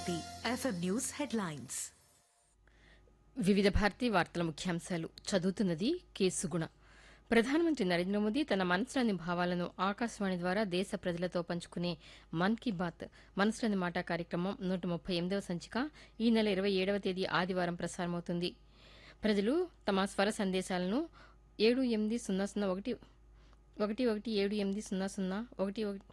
Bharati FM news headlines వివిధ భారతీ వార్తల ముఖ్యాంశాలు చదువుతున్నది కె సుగుణ ప్రధానమంత్రి నరేంద్ర మోదీ తన మనసులోని భావాలను ఆకాశవాణి ద్వారా దేశ ప్రజలతో పంచుకునే మన్ కీ బాత్ మనసులోని మాట కార్యక్రమం నూట ముప్పై ఎనిమిదవ సంచిక ఈ నెల ఇరవై ఏడవ తేదీ ఆదివారం ప్రసారమవుతుంది ప్రజలు తమ స్వర సందేశాలను ఏడు ఎనిమిది సున్నా సున్నా ఒకటి ఒకటి ఒకటి ఏడు ఎనిమిది సున్నా సున్నా ఒకటి ఒకటి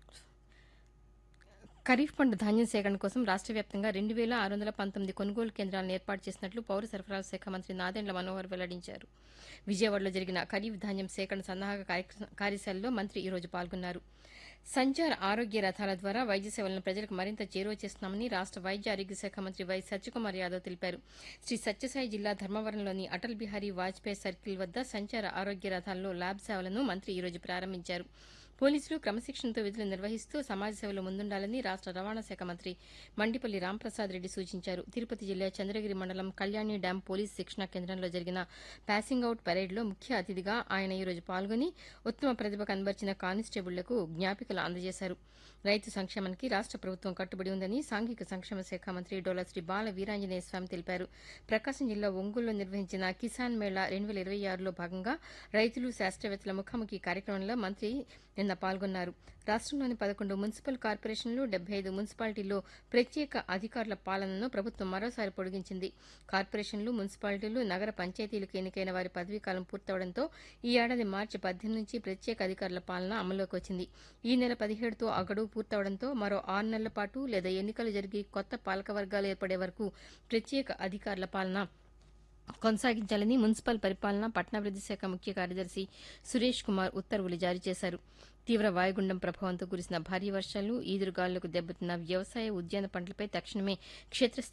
ఖరీఫ్ పంట ధాన్యం సేకరణ కోసం రాష్ట్ర వ్యాప్తంగా రెండు వేల ఆరు వందల పంతొమ్మిది కొనుగోలు కేంద్రాలను ఏర్పాటు చేసినట్లు పౌర సరఫరాల శాఖ మంత్రి నాదెండ్ల మనోహర్ వెల్లడించారు విజయవాడలో జరిగిన ఖరీఫ్ ధాన్యం సేకరణ సన్నాహక కార్యక్ర- కార్యశాలలో మంత్రి ఈ రోజు పాల్గొన్నారు సంచార ఆరోగ్య రథాల ద్వారా వైద్య సేవలను ప్రజలకు మరింత చేరువ చేస్తున్నామని రాష్ట్ర వైద్య ఆరోగ్య శాఖ మంత్రి వై సత్యకుమార్ యాదవ్ తెలిపారు శ్రీ సత్యసాయి జిల్లా ధర్మవరంలోని అటల్ బిహారీ వాజ్పేయి సర్కిల్ వద్ద సంచార ఆరోగ్య రథాల్లో ల్యాబ్ సేవలను మంత్రి ఈ రోజు ప్రారంభించారు పోలీసులు క్రమశిక్షణతో విధులు నిర్వహిస్తూ సమాజ సేవలో ముందుండాలని రాష్ట్ర రవాణా శాఖ మంత్రి మండిపల్లి రాంప్రసాద్ రెడ్డి సూచించారు తిరుపతి జిల్లా చంద్రగిరి మండలం కళ్యాణి డ్యాం పోలీస్ శిక్షణా కేంద్రంలో జరిగిన పాసింగ్ అవుట్ పరేడ్లో ముఖ్య అతిథిగా ఆయన ఈ రోజు పాల్గొని ఉత్తమ ప్రతిభ కనబర్చిన కానిస్టేబుళ్లకు జ్ఞాపికలు అందజేశారు రైతు సంక్షేమానికి రాష్ట్ర ప్రభుత్వం కట్టుబడి ఉందని సాంఘిక సంక్షేమ శాఖ మంత్రి డోలా శ్రీ బాల వీరాంజనేయ స్వామి తెలిపారు ప్రకాశం జిల్లా ఒంగోలులో నిర్వహించిన కిసాన్ మేళా రెండు వేల ఇరవై ఆరులో భాగంగా రైతులు శాస్త్రవేత్తల ముఖాముఖి కార్యక్రమంలో మంత్రి నిన్న పాల్గొన్నారు రాష్ట్రంలోని పదకొండు మున్సిపల్ కార్పొరేషన్లు డెబ్బై ఐదు మున్సిపాలిటీల్లో ప్రత్యేక అధికారుల పాలనను ప్రభుత్వం మరోసారి పొడిగించింది కార్పొరేషన్లు మున్సిపాలిటీలు నగర పంచాయతీలకు ఎన్నికైన వారి పదవీకాలం పూర్తవడంతో ఈ ఏడాది మార్చి పద్దెనిమిది నుంచి ప్రత్యేక అధికారుల పాలన అమల్లోకి వచ్చింది ఈ నెల పదిహేడుతో ఆ గడువు పూర్తవడంతో మరో ఆరు నెలల పాటు లేదా ఎన్నికలు జరిగి కొత్త పాలక వర్గాలు ఏర్పడే వరకు ప్రత్యేక అధికారుల పాలన కొనసాగించాలని మున్సిపల్ పరిపాలన పట్టణాభివృద్ది శాఖ ముఖ్య కార్యదర్శి సురేష్ కుమార్ ఉత్తర్వులు జారీ చేశారు తీవ్ర వాయుగుండం ప్రభావంతో కురిసిన భారీ వర్షాలు ఈదురుగాలులకు దెబ్బతిన్న వ్యవసాయ ఉద్యాన పంటలపై తక్షణమే క్షేత్రస్థాయి